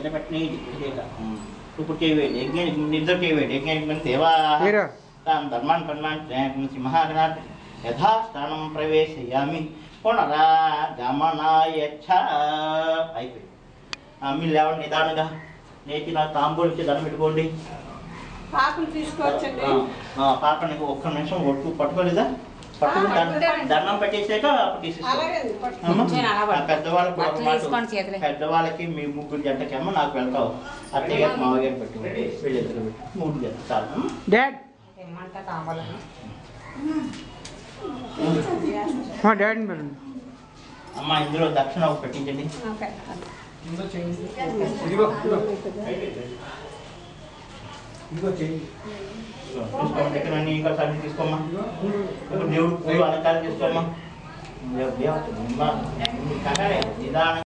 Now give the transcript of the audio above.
కింద పెట్టిన ఇప్పుడు చేయవేయండి యజ్ఞానికి నిద్ర చేయవేయండి యజ్ఞానికి మన దేవా హీరో తాం ధర్మాన్ పన్మాన్ సింహాగ్నాథ్ యథాస్థానం ప్రవేశయామి పునరా గమనాయచ్చ అయిపోయింది ఆ, మీరు లేవండి నిదానంగా నేతి నాకు తాంబూలు ఇచ్చి దండం పెట్టుకోండి ఆకులు తీసుకోవచ్చండి ఆ, ఆ, పాపని ఒక్క నిమిషం ఒట్టు పట్టుకోలేదా పట్టుకుని ఆ, దండం- పట్టుకుంటానండి. దండం పెట్టేసాక అప్పుడు తీసేసుకోండి అలాగే అండి, పట్టుకో. అమ్మ, నేను అలా ఆ పెద్దవాళ్ళకి కూడా ఒక బట్టలు మాట. తీసుకోండి చేతులే. పెద్దవాళ్ళకి మీ ముగ్గురు జంటకేమో నాకు వెళ్తావు అత్తయ్య గారు మామయ్య గారు పెట్టు వీళ్ళిద్దరు పెట్టు మూడు జంట చాలు అమ్మ. డాడ్ ఏమంటా తాంబూలం మా డాడీని పెట్టండి అమ్మ ఇందులో దక్షిణ ఒకటి పెట్టించండి ఓకే. ఇదిగో ఇదిగో తీసుకోండి ఇక్కడ ఇంకా సర్ది తీసుకోమ్మా ఇప్పుడు దేవుడు పూలు అలంకారం తీసుకోమ్మా దేవుడు దేవుడు, అమ్మా, కంగారే, నిదానంగా